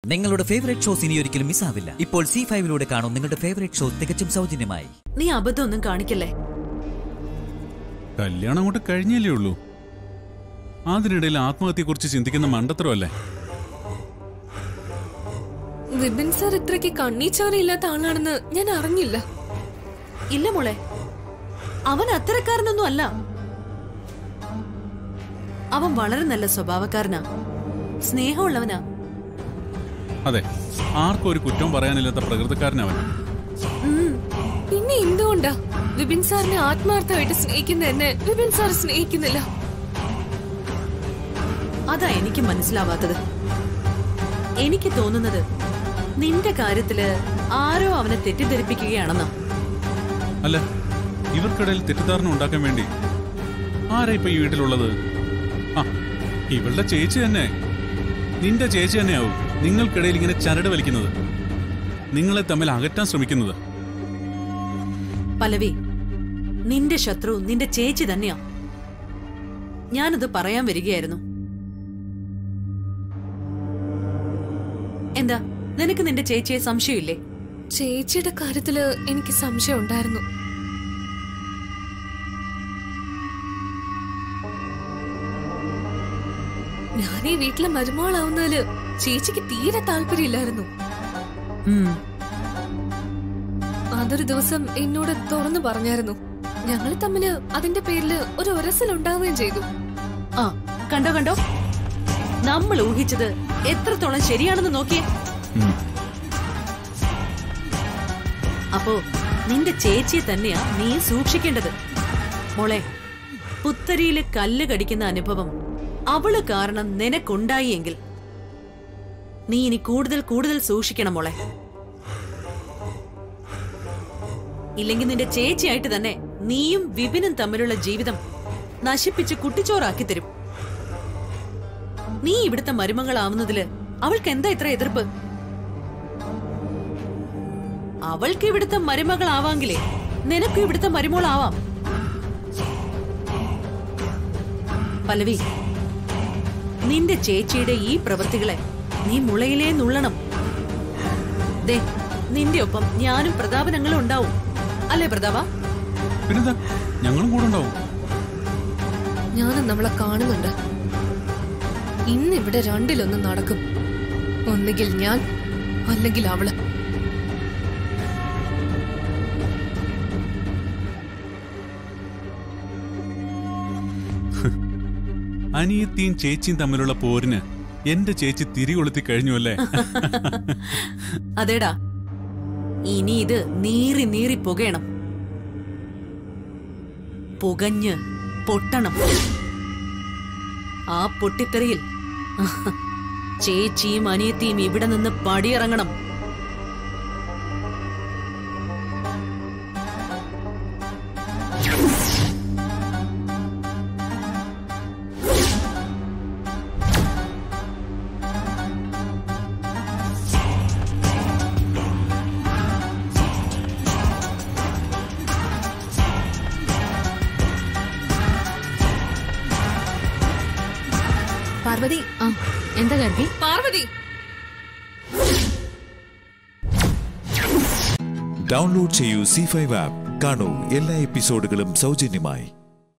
നിങ്ങളുടെ favourite shows ഇനി ഒരിക്കലും മിസ്സാവില്ല ഇപ്പോൾ സി ഫൈവിലൂടെ കാണും നിങ്ങളുടെ ഫേവറേറ്റ് ഷോ തികച്ചും സൗജന്യമായി നീ അബദ്ധമൊന്നും കാണിക്കല്ലേ കല്യാണം അങ്ങോട്ട് കഴിഞ്ഞല്ലേ ഉള്ളൂ അതിനിടയിൽ ആത്മഹത്യയെക്കുറിച്ച് ചിന്തിക്കുന്ന മണ്ടത്തരമല്ലേ വിപിൻ സാർ ഇത്രയ്ക്ക് കണ്ണീച്ചോരയില്ലാത്ത ആളാണെന്ന് ഞാൻ അറിഞ്ഞില്ല ഇല്ല മോളെ അവൻ അത്തരക്കാരനൊന്നും അല്ല അവൻ വളരെ നല്ല സ്വഭാവക്കാരനാ സ്നേഹമുള്ളവനാ അതെ ആർക്കും ഒരു കുറ്റവും പറയാനില്ലാത്ത പ്രകൃതക്കാരനവൻ ഉം. പിന്നെ എന്തുകൊണ്ടാ വിപിൻ സാറിനെ ആത്മാർത്ഥമായിട്ട് സ്നേഹിക്കുന്ന എന്നെ വിപിൻ സാർ സ്നേഹിക്കുന്നില്ല അതാ എനിക്ക് മനസ്സിലാവാത്തത് എനിക്ക് തോന്നുന്നത് നിന്റെ കാര്യത്തില് ആരോ അവനെ തെറ്റിദ്ധരിപ്പിക്കുകയാണെന്നാ അല്ല ഇവർക്കിടയിൽ തെറ്റിദ്ധാരണ ഉണ്ടാക്കാൻ വേണ്ടി ആരാ ഇപ്പൊ ഈ വീട്ടിലുള്ളത് ആ ഇവളുടെ ചേച്ചി തന്നെ നിന്റെ ചേച്ചി തന്നെയാവും നിങ്ങൾക്കിടയിൽ ഇങ്ങനെ ചരട് വലിക്കുന്നത് നിങ്ങളെ തമ്മിൽ അകറ്റാൻ ശ്രമിക്കുന്നത് പലവി നിന്റെ ശത്രു നിന്റെ ചേച്ചി തന്നെയാ ഞാനത് പറയാൻ വരികയായിരുന്നു എന്താ നിനക്ക് നിന്റെ ചേച്ചിയെ സംശയമില്ലേ ചേച്ചിയുടെ കാര്യത്തില് എനിക്ക് സംശയം ഉണ്ടായിരുന്നു ഞാൻ ഈ വീട്ടിലെ മരുമകളാവുന്നതില് ചേച്ചിക്ക് തീരെ താല്പര്യമില്ലായിരുന്നു ഉം, അതൊരു ദിവസം എന്നോട് തുറന്നു പറഞ്ഞായിരുന്നു ഞങ്ങൾ തമ്മില് അതിന്റെ പേരില് ഒരു ഒരസൽ ഉണ്ടാവുകയും ചെയ്തു ആ കണ്ടോ കണ്ടോ നമ്മൾ ഊഹിച്ചത് എത്രത്തോളം ശരിയാണെന്ന് നോക്കിയേ ഉം. അപ്പോ നിന്റെ ചേച്ചിയെ തന്നെയാ നീ സൂക്ഷിക്കേണ്ടത് മോളെ പുത്തരിയില് കല്ല് കടിക്കുന്ന അനുഭവം അവള് കാരണം നിനക്കുണ്ടായി എങ്കിൽ നീ ഇനി കൂടുതൽ കൂടുതൽ സൂക്ഷിക്കണം മോളെ ഇല്ലെങ്കിൽ നിന്റെ ചേച്ചിയായിട്ട് തന്നെ നീയും വിപിനും തമ്മിലുള്ള ജീവിതം നശിപ്പിച്ച് കുട്ടിച്ചോറാക്കി തരും നീ ഇവിടുത്തെ മരുമകളാവുന്നതില് അവൾക്ക് എന്താ ഇത്ര എതിർപ്പ് അവൾക്ക് ഇവിടുത്തെ മരുമകളാവാങ്കിലേ നിനക്കും ഇവിടുത്തെ മരുമോളാവാം പല്ലവി നിന്റെ ചേച്ചിയുടെ ഈ പ്രവൃത്തികളെ നീ മുളയിലേ നുള്ളണം ദേ നിന്റെ ഒപ്പം ഞാനും പ്രതാപനങ്ങളും ഉണ്ടാവും അല്ലേ പ്രതാപ പിന്നെന്താ ഞങ്ങളും കൂടെ ഉണ്ടാവും ഞാനും നമ്മളെ കാണുന്നുണ്ട് ഇന്ന് ഇവിടെ രണ്ടിലൊന്നും നടക്കും ഒന്നുകിൽ ഞാൻ അല്ലെങ്കിൽ അവള് അനിയത്തിയും ചേച്ചിയും തമ്മിലുള്ള പോരിന് എന്റെ ചേച്ചി തിരികൊളുത്തി കഴിഞ്ഞു അല്ലേ അതേടാ ഇനി ഇത് നീറി നീറി പുകയണം പുകഞ്ഞ് പൊട്ടണം ആ പൊട്ടിത്തെറിയിൽ ചേച്ചിയും അനിയത്തിയും ഇവിടെ നിന്ന് പടിയിറങ്ങണം പാർവതി ആ എന്താ ഗർഭി പാർവതി ഡൗൺലോഡ് ചെയ്യൂ സി ഫൈവ് ആപ്പ് കാണൂ എല്ലാ എപ്പിസോഡുകളും സൗജന്യമായി